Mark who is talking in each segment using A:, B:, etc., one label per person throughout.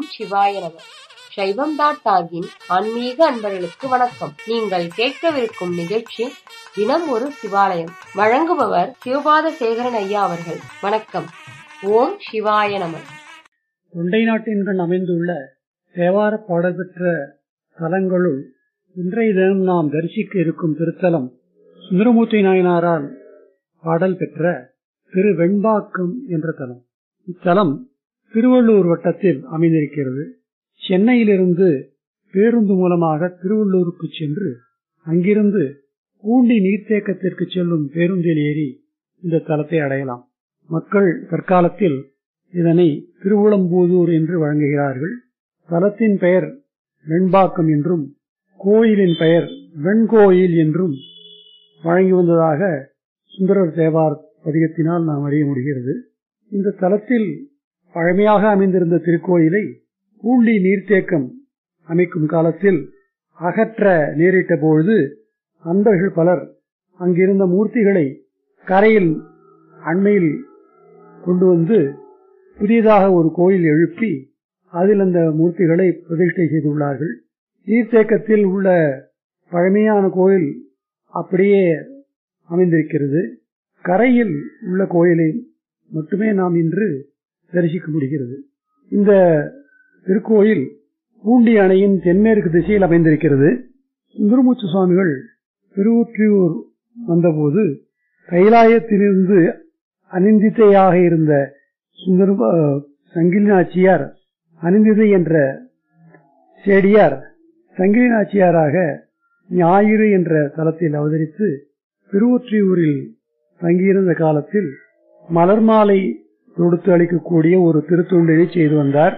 A: சிவாய நம சைவம் டாட் டாகின் ஆன்மீக அன்பர்களுக்கு வணக்கம் நீங்கள் கேட்கவிருக்கும் நிகழ்ச்சி தினம் ஒரு சிவாலயம் வழங்குபவர் சிவபாத சேகரன் ஐயா அவர்கள் வணக்கம் ஓம் சிவாய நம
B: தொண்டை நாட்டின்கண் அமைந்துள்ள தேவார பாடல் பெற்ற தலங்களுள் இன்றைய தினம் நாம் தரிசிக்க இருக்கும் திருத்தலம் சுந்தரமூர்த்தி நாயனாரால் பாடல் பெற்ற திரு வெண்பாக்கம் என்ற தலம் இத்தலம் திருவள்ளூர் வட்டத்தில் அமைந்திருக்கிறது சென்னையிலிருந்து பேருந்து மூலமாக திருவள்ளூருக்கு சென்று அங்கிருந்து பூண்டி நீர்த்தேக்கத்திற்கு செல்லும் பேருந்தில் ஏறி இந்த தலத்தை அடையலாம் மக்கள் தற்காலத்தில் இதனை திருவுளம்பூதூர் என்று வழங்குகிறார்கள் தலத்தின் பெயர் வெண்பாக்கம் என்றும் கோயிலின் பெயர் வெண்கோயில் என்றும் வழங்கி வந்ததாக சுந்தரர் தேவார் பதிகத்தினால் நாம் அறிய முடிகிறது இந்த தலத்தில் பழமையாக அமைந்திருந்த திருக்கோயிலை பூண்டி நீர்த்தேக்கம் அமைக்கும் காலத்தில் அகற்ற நேரிட்ட பொழுது அன்பர்கள் பலர் அங்கிருந்த மூர்த்திகளை கரையில் அண்மையில் கொண்டு வந்து புதியதாக ஒரு கோயில் எழுப்பி அதில் அந்த மூர்த்திகளை பிரதிஷ்டை செய்துள்ளார்கள் நீர்த்தேக்கத்தில் உள்ள பழமையான கோயில் அப்படியே அமைந்திருக்கிறது கரையில் உள்ள கோயிலை மட்டுமே நாம் இன்று தரிசிக்க முடிகிறது இந்த திருக்கோயில் பூண்டி அணையின் தென்மேற்கு திசையில் அமைந்திருக்கிறது சுந்தரமூர்த்தி சுவாமிகள் திருவொற்றியூர் வந்தபோது கைலாயத்திலிருந்து அனிந்தித்தையாக இருந்த சுந்தர சங்கிலி நாச்சியார் அனிந்திதை என்ற சேடியார் சங்கிலி நாச்சியாராக ஞாயிறு என்ற தலத்தில் அவதரித்து திருவொற்றியூரில் தங்கியிருந்த காலத்தில் மலர் மாலை தொடுத்து அளிக்கக்கூடிய ஒரு திருத்தொண்டினை செய்து வந்தார்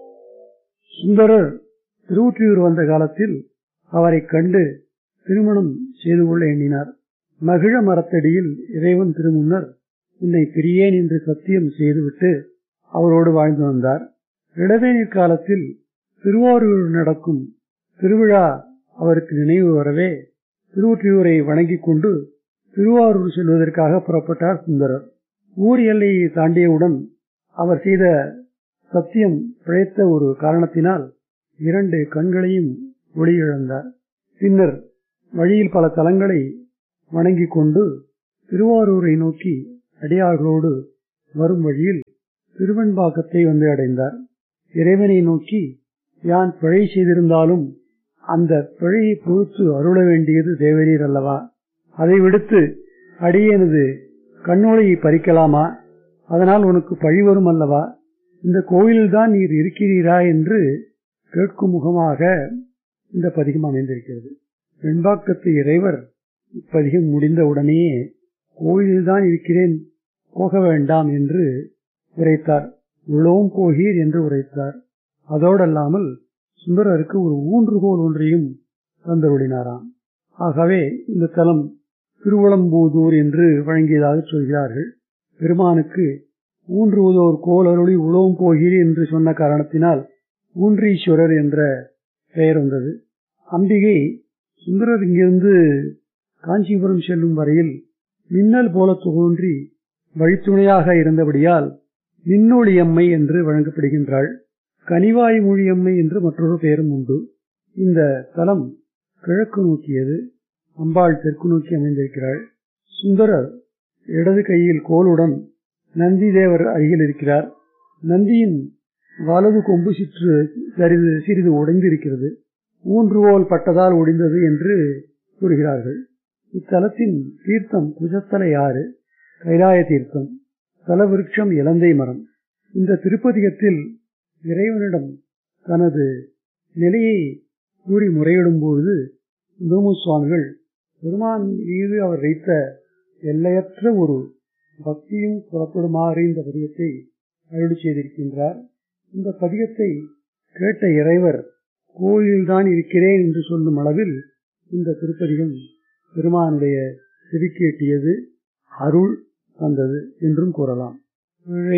B: சுந்தரர் திருவொற்றியூர் வந்த காலத்தில் அவரை கண்டு திருமணம் செய்து கொள்ள எண்ணினார் மகிழ மரத்தடியில் இறைவன் திருமுன்னர் என்னை பிரியேன் என்று சத்தியம் செய்துவிட்டு அவரோடு வாழ்ந்து வந்தார் இளவேநீர் காலத்தில் திருவாரூர் நடக்கும் திருவிழா அவருக்கு நினைவு வரவே திருவொற்றியூரை வணங்கிக் கொண்டு திருவாரூர் செல்வதற்காக புறப்பட்டார் சுந்தரர் ஊர் எல்லையை தாண்டியவுடன் அவர் செய்த சத்தியம் பிழைத்த ஒரு காரணத்தினால் இரண்டு கண்களையும் ஒளி இழந்தார் பின்னர் வழியில் பல தலங்களை வணங்கிக் கொண்டு திருவாரூரை நோக்கி அடியார்களோடு வரும் வழியில் திருவெண்பாக்கத்தை வந்து அடைந்தார் இறைவனை நோக்கி யான் பிழை செய்திருந்தாலும் அந்த பிழையை பொறுத்து அருள வேண்டியது தேவரீர் அல்லவா அதை விடுத்து அடியேனது கண்ணோலையை பறிக்கலாமா அதனால் உனக்கு பழி வரும் அல்லவா இந்த கோயிலில்தான் நீர் இருக்கிறீரா என்று கேட்கும் முகமாக இந்த பதிகம் அமைந்திருக்கிறது வெண்பாக்கத்து இறைவர் இப்பதிகம் முடிந்த உடனேயே கோயிலில்தான் இருக்கிறேன் போக வேண்டாம் என்று உரைத்தார் உளோம் போகீர் என்று உரைத்தார் அதோடல்லாமல் சுந்தரருக்கு ஒரு ஊன்றுகோல் ஒன்றையும் தந்தருளினாராம் ஆகவே இந்த தலம் திருவளம்பூதூர் என்று வழங்கியதாக சொல்கிறார்கள் பெருமானுக்கு ஊன்றுவதோர் கோல் அருளி உழவும் போகிறீர் என்று சொன்ன காரணத்தினால் ஊன்றீஸ்வரர் என்ற பெயர் வந்தது அம்பிகை சுந்தரர் இங்கிருந்து காஞ்சிபுரம் செல்லும் வரையில் மின்னல் போல தோன்றி வழித்துணையாக இருந்தபடியால் மின்னொளியம்மை என்று வழங்கப்படுகின்றாள் கனிவாய் மொழியம்மை என்று மற்றொரு பெயரும் உண்டு இந்த தலம் கிழக்கு நோக்கியது அம்பாள் தெற்கு நோக்கி அமைந்திருக்கிறாள் சுந்தரர் இடது கையில் கோலுடன் நந்தி தேவர் அருகில் இருக்கிறார் நந்தியின் வலது கொம்பு சிற்று சிறிது சிறிது உடைந்திருக்கிறது ஊன்றுவோல் பட்டதால் ஒடிந்தது என்று கூறுகிறார்கள் இத்தலத்தின் தீர்த்தம் குஜத்தலை ஆறு கைலாய தீர்த்தம் தலவிருட்சம் இலந்தை மரம் இந்த திருப்பதிகத்தில் இறைவனிடம் தனது நிலையை கூறி முறையிடும் பொழுது சுந்தரமு சுவாமிகள் பெருமான் மீது அவர் வைத்த எல்லையற்ற ஒரு பக்தியும் புறப்படுமாறு இந்த பதிகத்தை அருளி செய்திருக்கின்றார் இந்த பதிகத்தை கேட்ட இறைவர் கோயில்தான் இருக்கிறேன் என்று சொல்லும் அளவில் இந்த திருப்பதிகம் பெருமானுடைய செவிக்கேட்டியது அருள் வந்தது என்றும் கூறலாம்